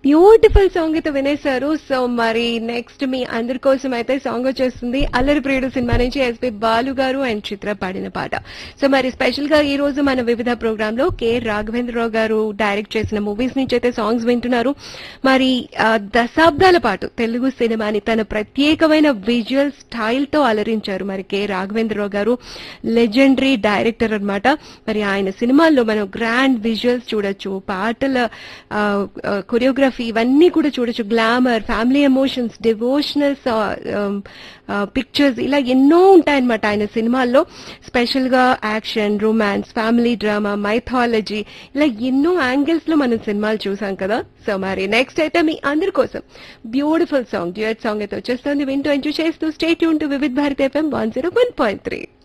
beautiful song అయితే వినేశారు so మరి next మీ అందరి కోసం అయితే సాంగ్ వచ్చేస్తుంది అల్లరి ప్రియుడు సినిమా నుంచి ఎస్పి బాలు గారు అండ్ చిత్ర పాడిన పాట సో మరి స్పెషల్ గా ఈ రోజు మన వివిధ ప్రోగ్రామ్ లో కె రాఘవేంద్రరావు గారు డైరెక్ట్ చేసిన మూవీస్ నుంచి అయితే సాంగ్స్ వింటున్నారు మరి ఆ, దశాబ్దాల పాటు తెలుగు సినిమాని తన ప్రత్యేకమైన విజువల్ స్టైల్ తో అలరించారు మరి కె రాఘవేంద్రరావు గారు లెజెండరీ డైరెక్టర్ అన్నమాట మరి ఆయన సినిమాల్లో మనం గ్రాండ్ విజువల్స్ చూడొచ్చు పాటల కొరియోగ్రఫీ ఇవన్నీ కూడా చూడొచ్చు glamour family emotions devotional pictures ఇలా ఎన్నో ఉంటాయన్నమాట ఆయన సినిమాల్లో స్పెషల్ గా action romance family drama mythology ఇలా ఎన్నో యాంగిల్స్ లో మనం సినిమాలు చూసాం కదా సో మరి నెక్స్ట్ అయితే మీ అందరి కోసం బ్యూటిఫుల్ సాంగ్ డ్యూయట్ సాంగ్ అయితే వచ్చేస్తుంది వింటూ ఎంజాయ్ చేస్తూ స్టేట్ యూన్ to Vividh Bharat FM one zero one point three